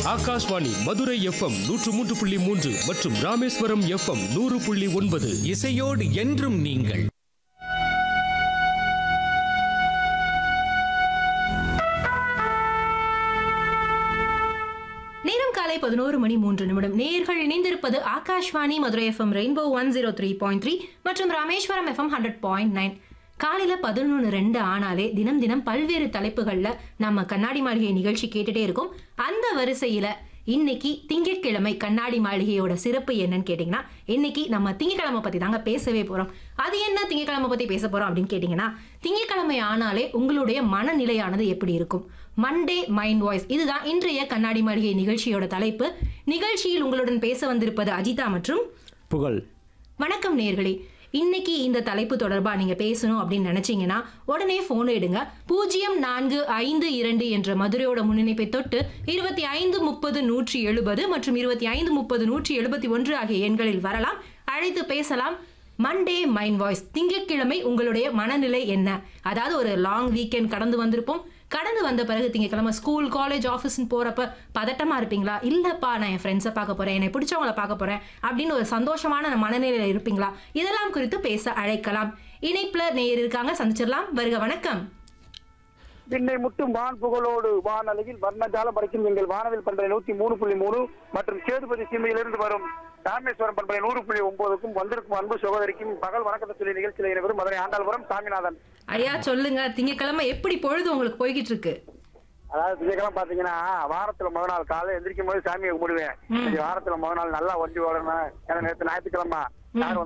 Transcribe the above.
Akashvani Madurai FM நூற்று மூன்று புள்ளி மூன்று மற்றும் ராமேஸ்வரம் எஃப்எம் நூறு புள்ளி ஒன்பது இசையோடு என்றும் நீங்கள் நேரம் காலை பதினோரு மணி மூன்று நிமிடம் நேர்கள் இணைந்திருப்பது Akashvani Madurai FM rainbow one zero three point three மற்றும் Rameswaram FM hundred point nine காலையில பதினொன்று ரெண்டு ஆனாலே தினம் தினம் பல்வேறு தலைப்புகள்ல நம்ம கண்ணாடி மாளிகை நிகழ்ச்சி கேட்டுட்டே இருக்கோம் அந்த வரிசையில இன்னைக்கு திங்கட்கிழமை கண்ணாடி மாளிகையோட சிறப்பு என்னன்னு கேட்டிங்கன்னா இன்னைக்கு நம்ம திங்கட்கிழமை பத்தி தாங்க பேசவே போறோம் அது என்ன திங்கட்கிழமை பத்தி பேச போறோம் அப்படின்னு கேட்டிங்கன்னா திங்கட்கிழமை ஆனாலே உங்களுடைய மனநிலையானது எப்படி இருக்கும் மண்டே மைண்ட் வாய்ஸ் இதுதான் இன்றைய கண்ணாடி மாளிகை நிகழ்ச்சியோட தலைப்பு நிகழ்ச்சியில் உங்களுடன் பேச வந்திருப்பது அஜிதா மற்றும் புகழ் வணக்கம் நேர்களே இன்னைக்கு இந்த தலைப்பு தொடர்பா நீங்க பேசணும் அப்படின்னு நினைச்சீங்கன்னா உடனே போன் எடுங்க பூஜ்ஜியம் நான்கு ஐந்து இரண்டு என்ற மதுரையோட முன்னிணைப்பை தொட்டு இருபத்தி ஐந்து முப்பது நூற்றி எழுபது மற்றும் இருபத்தி ஐந்து முப்பது நூற்றி எழுபத்தி ஒன்று ஆகிய எண்களில் வரலாம் அழைத்து பேசலாம் மண்டே மைண்ட் வாய்ஸ் திங்கட்கிழமை உங்களுடைய மனநிலை என்ன அதாவது ஒரு லாங் வீக்கெண்ட் கடந்து வந்திருப்போம் கடந்து வந்த பிறகு திங்கக்கிழமை ஸ்கூல் காலேஜ் ஆஃபீஸ்னு போறப்ப பதட்டமா இருப்பீங்களா இல்லப்பா நான் என் ஃப்ரெண்ட்ஸை பார்க்க போறேன் என்னை பிடிச்சவங்கள பார்க்க போறேன் அப்படின்னு ஒரு சந்தோஷமான மனநிலையில இருப்பீங்களா இதெல்லாம் குறித்து பேச அழைக்கலாம் இணைப்புல நேயர் இருக்காங்க சந்திச்சிடலாம் வருக வணக்கம் விண்ணை முட்டும் வான் புகழோடு வான் அழகில் வர்ணஜாலம் படைக்கும் எங்கள் வானவில் பண்பலை நூத்தி மூணு புள்ளி மூணு மற்றும் சேதுபதி சீமையிலிருந்து வரும் ராமேஸ்வரம் பண்பலை நூறு புள்ளி ஒன்பதுக்கும் வந்திருக்கும் அன்பு சகோதரிக்கும் பகல் வணக்கத்தை சொல்லி நிகழ்ச்சியில் இணைவரும் மதுரை ஆண்டாள்புரம் சாமிநாதன் ஐயா சொல்லுங்க திங்கக்கிழமை எப்படி பொழுது உங்களுக்கு போய்கிட்டு இருக்கு அதாவது திங்கக்கிழமை பாத்தீங்கன்னா வாரத்துல முதல் நாள் காலை எந்திரிக்கும் போது சாமியை கும்பிடுவேன் இன்னைக்கு வாரத்துல முதல் நாள் நல்லா ஒண்டி ஓடணும் ஏன்னா நேற்று ஞாயிற்றுக்கிழமை யார்